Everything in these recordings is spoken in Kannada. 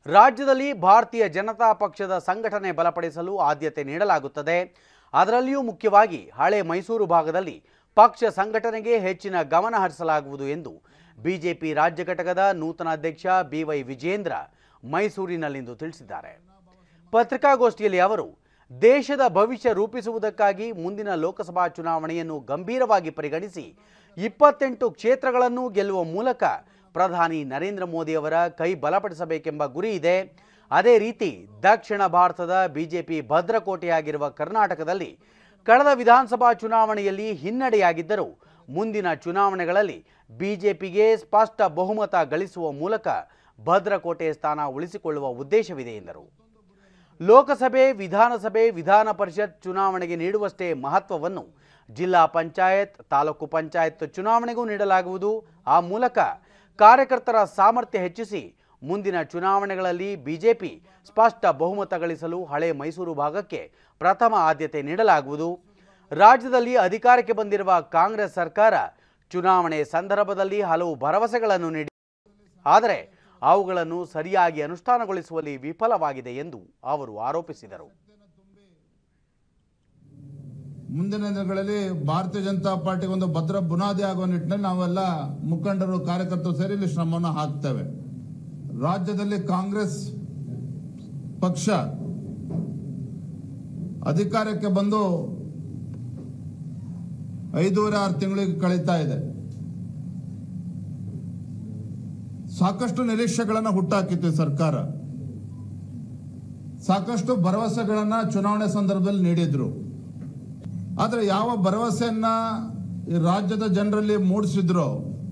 ರಾಜ್ಯದಲ್ಲಿ ಭಾರತೀಯ ಜನತಾ ಪಕ್ಷದ ಸಂಘಟನೆ ಬಲಪಡಿಸಲು ಆದ್ಯತೆ ನೀಡಲಾಗುತ್ತದೆ ಅದರಲ್ಲಿಯೂ ಮುಖ್ಯವಾಗಿ ಹಳೆ ಮೈಸೂರು ಭಾಗದಲ್ಲಿ ಪಕ್ಷ ಸಂಘಟನೆಗೆ ಹೆಚ್ಚಿನ ಗಮನ ಹರಿಸಲಾಗುವುದು ಎಂದು ಬಿಜೆಪಿ ರಾಜ್ಯ ಘಟಕದ ನೂತನ ಅಧ್ಯಕ್ಷ ಬಿವೈ ವಿಜೇಂದ್ರ ಮೈಸೂರಿನಲ್ಲಿಂದು ತಿಳಿಸಿದ್ದಾರೆ ಪತ್ರಿಕಾಗೋಷ್ಠಿಯಲ್ಲಿ ಅವರು ದೇಶದ ಭವಿಷ್ಯ ರೂಪಿಸುವುದಕ್ಕಾಗಿ ಮುಂದಿನ ಲೋಕಸಭಾ ಚುನಾವಣೆಯನ್ನು ಗಂಭೀರವಾಗಿ ಪರಿಗಣಿಸಿ ಇಪ್ಪತ್ತೆಂಟು ಕ್ಷೇತ್ರಗಳನ್ನು ಗೆಲ್ಲುವ ಮೂಲಕ ಪ್ರಧಾನಿ ನರೇಂದ್ರ ಮೋದಿಯವರ ಕೈ ಬಲಪಡಿಸಬೇಕೆಂಬ ಗುರಿ ಇದೆ ಅದೇ ರೀತಿ ದಕ್ಷಿಣ ಭಾರತದ ಬಿಜೆಪಿ ಭದ್ರಕೋಟೆಯಾಗಿರುವ ಕರ್ನಾಟಕದಲ್ಲಿ ಕಳೆದ ವಿಧಾನಸಭಾ ಚುನಾವಣೆಯಲ್ಲಿ ಹಿನ್ನಡೆಯಾಗಿದ್ದರೂ ಮುಂದಿನ ಚುನಾವಣೆಗಳಲ್ಲಿ ಬಿಜೆಪಿಗೆ ಸ್ಪಷ್ಟ ಬಹುಮತ ಗಳಿಸುವ ಮೂಲಕ ಭದ್ರಕೋಟೆ ಸ್ಥಾನ ಉಳಿಸಿಕೊಳ್ಳುವ ಉದ್ದೇಶವಿದೆ ಎಂದರು ಲೋಕಸಭೆ ವಿಧಾನಸಭೆ ವಿಧಾನ ಪರಿಷತ್ ಚುನಾವಣೆಗೆ ನೀಡುವಷ್ಟೇ ಮಹತ್ವವನ್ನು ಜಿಲ್ಲಾ ಪಂಚಾಯತ್ ತಾಲೂಕು ಪಂಚಾಯತ್ ಚುನಾವಣೆಗೂ ನೀಡಲಾಗುವುದು ಆ ಮೂಲಕ ಕಾರ್ಯಕರ್ತರ ಸಾಮರ್ಥ್ಯ ಹೆಚ್ಚಿಸಿ ಮುಂದಿನ ಚುನಾವಣೆಗಳಲ್ಲಿ ಬಿಜೆಪಿ ಸ್ಪಷ್ಟ ಬಹುಮತ ಗಳಿಸಲು ಹಳೆ ಮೈಸೂರು ಭಾಗಕ್ಕೆ ಪ್ರಥಮ ಆದ್ಯತೆ ನೀಡಲಾಗುವುದು ರಾಜ್ಯದಲ್ಲಿ ಅಧಿಕಾರಕ್ಕೆ ಬಂದಿರುವ ಕಾಂಗ್ರೆಸ್ ಸರ್ಕಾರ ಚುನಾವಣೆ ಸಂದರ್ಭದಲ್ಲಿ ಹಲವು ಭರವಸೆಗಳನ್ನು ನೀಡಿ ಆದರೆ ಅವುಗಳನ್ನು ಸರಿಯಾಗಿ ಅನುಷ್ಠಾನಗೊಳಿಸುವಲ್ಲಿ ವಿಫಲವಾಗಿದೆ ಎಂದು ಅವರು ಆರೋಪಿಸಿದರು ಮುಂದಿನ ದಿನಗಳಲ್ಲಿ ಭಾರತೀಯ ಜನತಾ ಪಾರ್ಟಿಗೆ ಒಂದು ಭದ್ರ ಬುನಾದಿ ಆಗುವ ನಿಟ್ಟಿನಲ್ಲಿ ನಾವೆಲ್ಲ ಮುಖಂಡರು ಕಾರ್ಯಕರ್ತರು ಸೇರಿ ಇಲ್ಲಿ ಶ್ರಮವನ್ನು ಹಾಕ್ತೇವೆ ರಾಜ್ಯದಲ್ಲಿ ಕಾಂಗ್ರೆಸ್ ಪಕ್ಷ ಅಧಿಕಾರಕ್ಕೆ ಬಂದು ಐದೂವರೆ ಆರು ತಿಂಗಳಿಗೆ ಕಳೀತಾ ಇದೆ ಸಾಕಷ್ಟು ನಿರೀಕ್ಷೆಗಳನ್ನು ಹುಟ್ಟಾಕಿತ್ತು ಈ ಸರ್ಕಾರ ಸಾಕಷ್ಟು ಭರವಸೆಗಳನ್ನ ಚುನಾವಣೆ ಸಂದರ್ಭದಲ್ಲಿ ನೀಡಿದ್ರು ಆದರೆ ಯಾವ ಭರವಸೆಯನ್ನ ಈ ರಾಜ್ಯದ ಜನರಲ್ಲಿ ಮೂಡಿಸಿದ್ರೋ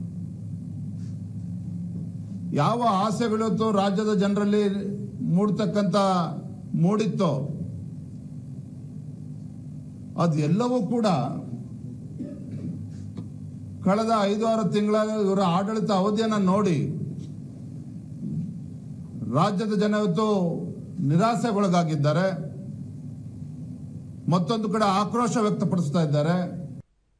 ಯಾವ ಆಸೆಗಳಿತ್ತು ರಾಜ್ಯದ ಜನರಲ್ಲಿ ಮೂಡ್ತಕ್ಕಂಥ ಮೂಡಿತ್ತೋ ಅದೆಲ್ಲವೂ ಕೂಡ ಕಳೆದ ಐದು ಆರು ತಿಂಗಳ ಇವರ ಆಡಳಿತ ಅವಧಿಯನ್ನು ನೋಡಿ ರಾಜ್ಯದ ಜನ ಇವತ್ತು ನಿರಾಸೆಗೊಳಗಾಗಿದ್ದಾರೆ ಮತ್ತೊಂದು ಕಡೆ ಆಕ್ರೋಶ ವ್ಯಕ್ತಪಡಿಸ್ತಾ ಇದ್ದಾರೆ